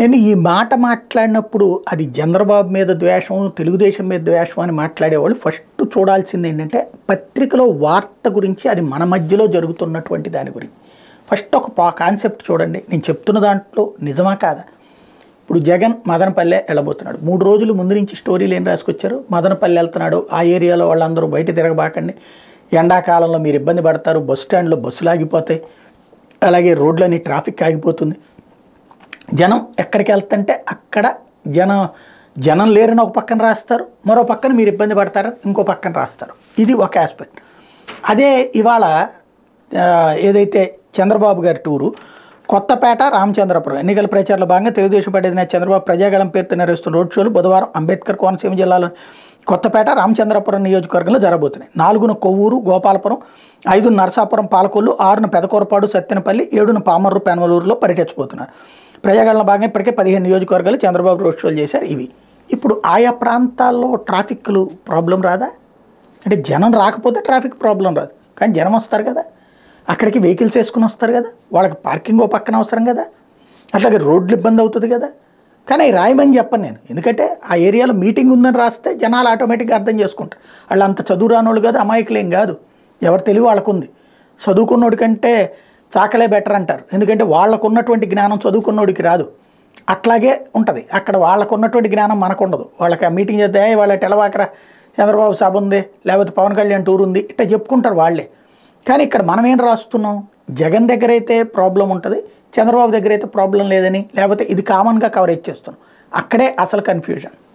నేను ఈ మాట మాట్లాడినప్పుడు అది చంద్రబాబు మీద ద్వేషం తెలుగుదేశం మీద ద్వేషం అని మాట్లాడేవాళ్ళు ఫస్ట్ చూడాల్సింది ఏంటంటే పత్రికలో వార్త గురించి అది మన మధ్యలో జరుగుతున్నటువంటి దాని గురించి ఫస్ట్ ఒక పా కాన్సెప్ట్ చూడండి నేను చెప్తున్న దాంట్లో నిజమా కాదా ఇప్పుడు జగన్ మదనపల్లె వెళ్ళబోతున్నాడు మూడు రోజులు ముందు నుంచి స్టోరీలు ఏం రాసుకొచ్చారు మదనపల్లె వెళ్తున్నాడు ఆ ఏరియాలో వాళ్ళందరూ బయట తిరగబాకండి ఎండాకాలంలో మీరు ఇబ్బంది పడతారు బస్ స్టాండ్లో బస్సులు ఆగిపోతాయి అలాగే రోడ్లని ట్రాఫిక్ ఆగిపోతుంది జనం ఎక్కడికి వెళ్తుంటే అక్కడ జనం జనం లేరని ఒక పక్కన రాస్తారు మరో పక్కన మీరు ఇబ్బంది పడతారని ఇంకో పక్కన రాస్తారు ఇది ఒక ఆస్పెక్ట్ అదే ఇవాళ ఆ, ఏదైతే చంద్రబాబు గారి టూరు కొత్తపేట రామచంద్రపురం ఎన్నికల ప్రచారంలో భాగంగా తెలుగుదేశం పార్టీ అధినేత చంద్రబాబు ప్రజాగళం పేరుతో నిర్వహిస్తున్న రోడ్ షోలు బుధవారం అంబేద్కర్ కోనసీమ జిల్లాలో కొత్తపేట రామచంద్రపురం నియోజకవర్గంలో జరగబోతున్నాయి నాలుగున కొవ్వూరు గోపాలపురం ఐదున నరసాపురం పాలకొల్లు ఆరున పెదకూరపాడు సత్తెనపల్లి ఏడున పామర్రు పెనమలూరులో పర్యటించబోతున్నారు ప్రజాగణన భాగంగా ఇప్పటికే పదిహేను నియోజకవర్గాలు చంద్రబాబు రోడ్ షోలు చేశారు ఇవి ఇప్పుడు ఆయా ప్రాంతాల్లో ట్రాఫిక్లు ప్రాబ్లం రాదా అంటే జనం రాకపోతే ట్రాఫిక్ ప్రాబ్లం రాదు కానీ జనం వస్తారు కదా అక్కడికి వెహికల్స్ వేసుకుని వస్తారు కదా వాళ్ళకి పార్కింగ్ ఓ పక్కన అవసరం కదా అట్లాగే రోడ్లు ఇబ్బంది అవుతుంది కదా కానీ అవి రాయమని చెప్పను నేను ఎందుకంటే ఆ ఏరియాలో మీటింగ్ ఉందని రాస్తే జనాలు ఆటోమేటిక్గా అర్థం చేసుకుంటారు వాళ్ళు అంత చదువు రానోళ్ళు కాదు అమాయకులేం కాదు ఎవరు తెలివి వాళ్ళకు ఉంది చదువుకున్నోడి కంటే చాకలే బెటర్ అంటారు ఎందుకంటే వాళ్ళకు ఉన్నటువంటి జ్ఞానం చదువుకున్నోడికి రాదు అట్లాగే ఉంటుంది అక్కడ వాళ్ళకు ఉన్నటువంటి జ్ఞానం మనకు ఉండదు వాళ్ళకి ఆ మీటింగ్ చేస్తే "ఏయ్, వాళ్ళ తెలవాకర చంద్రబాబు సభ ఉంది లేకపోతే పవన్ కళ్యాణ్ టూర్ ఉంది ఇట్లా చెప్పుకుంటారు వాళ్ళే కానీ ఇక్కడ మనం ఏం రాస్తున్నాం జగన్ దగ్గర అయితే ప్రాబ్లం ఉంటుంది చంద్రబాబు దగ్గర అయితే ప్రాబ్లం లేదని లేకపోతే ఇది కామన్గా కవరేజ్ చేస్తున్నాం అక్కడే అసలు కన్ఫ్యూజన్